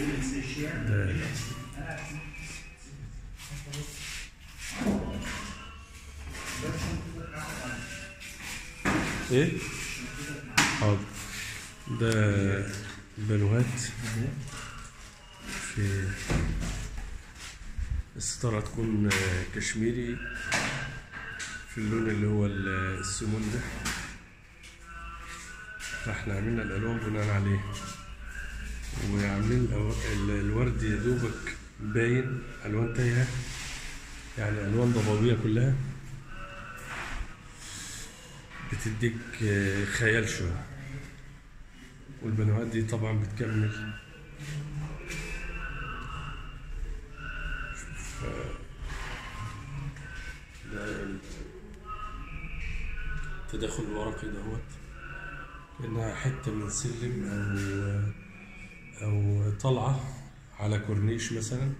ده ايه حاضر ده بلوهات في الستارة تكون كشميري في اللون اللي هو السمون ده فاحنا عملنا الالوان بناء عليه وعاملين الأو- ال- الورد يا دوبك باين الوان تايهه يعني الوان ضبابيه كلها بتديك آه، خيال شويه والبنوات دي طبعا بتكمل شوف آه، ده التداخل الورقي دهوت كأنها حتة من سلم أو أو طلعة على كورنيش مثلا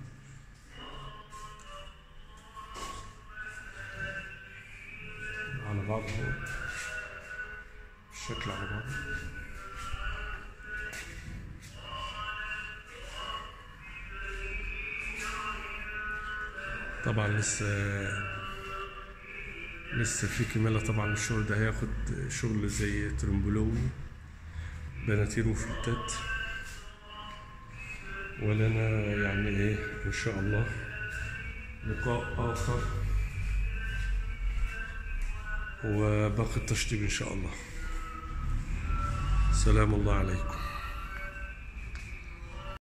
على بعض هو الشكل على بعض طبعا لسه لسه في كمالة طبعا الشغل ده هياخد شغل زي ترمبولوي بناتير وفلتات ولنا يعني ايه ان شاء الله لقاء اخر وباقي التشطيب ان شاء الله سلام الله عليكم